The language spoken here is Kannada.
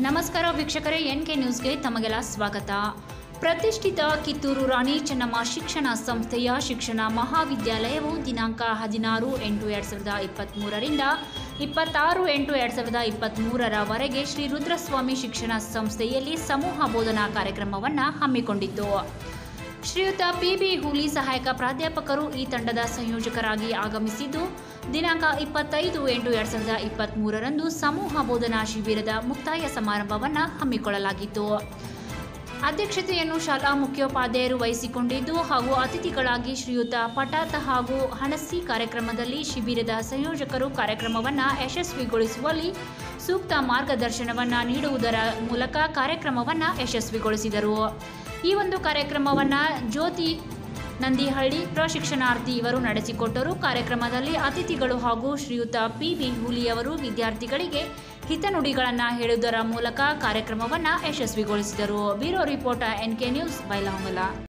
ನಮಸ್ಕಾರ ವೀಕ್ಷಕರೇ ಎನ್ ಕೆ ನ್ಯೂಸ್ಗೆ ತಮಗೆಲ್ಲ ಸ್ವಾಗತ ಪ್ರತಿಷ್ಠಿತ ಕಿತ್ತೂರು ರಾಣಿ ಚೆನ್ನಮ್ಮ ಶಿಕ್ಷಣ ಸಂಸ್ಥೆಯ ಶಿಕ್ಷಣ ಮಹಾವಿದ್ಯಾಲಯವು ದಿನಾಂಕ ಹದಿನಾರು ಎಂಟು ಎರಡು ಸಾವಿರದ ಇಪ್ಪತ್ತ್ಮೂರರಿಂದ ಇಪ್ಪತ್ತಾರು ಎಂಟು ಎರಡು ಸಾವಿರದ ಇಪ್ಪತ್ತ್ಮೂರರವರೆಗೆ ಶ್ರೀ ರುದ್ರಸ್ವಾಮಿ ಶಿಕ್ಷಣ ಸಂಸ್ಥೆಯಲ್ಲಿ ಸಮೂಹ ಬೋಧನಾ ಕಾರ್ಯಕ್ರಮವನ್ನು ಹಮ್ಮಿಕೊಂಡಿತ್ತು ಶ್ರೀಯುತ ಪಿ ಬಿ ಹೂಲಿ ಸಹಾಯಕ ಪ್ರಾಧ್ಯಾಪಕರು ಈ ತಂಡದ ಸಂಯೋಜಕರಾಗಿ ಆಗಮಿಸಿದ್ದು ದಿನಾಂಕ ಇಪ್ಪತ್ತೈದು ಎಂಟು ಎರಡು ಸಾವಿರದ ಇಪ್ಪತ್ತ್ಮೂರರಂದು ಸಮೂಹ ಬೋಧನಾ ಶಿಬಿರದ ಮುಕ್ತಾಯ ಸಮಾರಂಭವನ್ನು ಹಮ್ಮಿಕೊಳ್ಳಲಾಗಿತ್ತು ಅಧ್ಯಕ್ಷತೆಯನ್ನು ಶಾಲಾ ಮುಖ್ಯೋಪಾಧ್ಯಾಯರು ವಹಿಸಿಕೊಂಡಿದ್ದು ಹಾಗೂ ಅತಿಥಿಗಳಾಗಿ ಶ್ರೀಯುತ ಪಟಾತ್ ಹಾಗೂ ಹಣಸಿ ಕಾರ್ಯಕ್ರಮದಲ್ಲಿ ಶಿಬಿರದ ಸಂಯೋಜಕರು ಕಾರ್ಯಕ್ರಮವನ್ನು ಯಶಸ್ವಿಗೊಳಿಸುವಲ್ಲಿ ಸೂಕ್ತ ಮಾರ್ಗದರ್ಶನವನ್ನು ನೀಡುವುದರ ಮೂಲಕ ಕಾರ್ಯಕ್ರಮವನ್ನು ಯಶಸ್ವಿಗೊಳಿಸಿದರು ಈ ಒಂದು ಕಾರ್ಯಕ್ರಮವನ್ನು ಜ್ಯೋತಿ ನಂದಿಹಳ್ಳಿ ಪ್ರಶಿಕ್ಷಣಾರ್ಥಿ ಇವರು ನಡೆಸಿಕೊಟ್ಟರು ಕಾರ್ಯಕ್ರಮದಲ್ಲಿ ಅತಿಥಿಗಳು ಹಾಗೂ ಶ್ರೀಯುತ ಪಿ ವಿ ಹುಲಿಯವರು ವಿದ್ಯಾರ್ಥಿಗಳಿಗೆ ಹಿತನುಡಿಗಳನ್ನು ಹೇಳುವುದರ ಮೂಲಕ ಕಾರ್ಯಕ್ರಮವನ್ನು ಯಶಸ್ವಿಗೊಳಿಸಿದರು bureau reporter N K news Bailhongal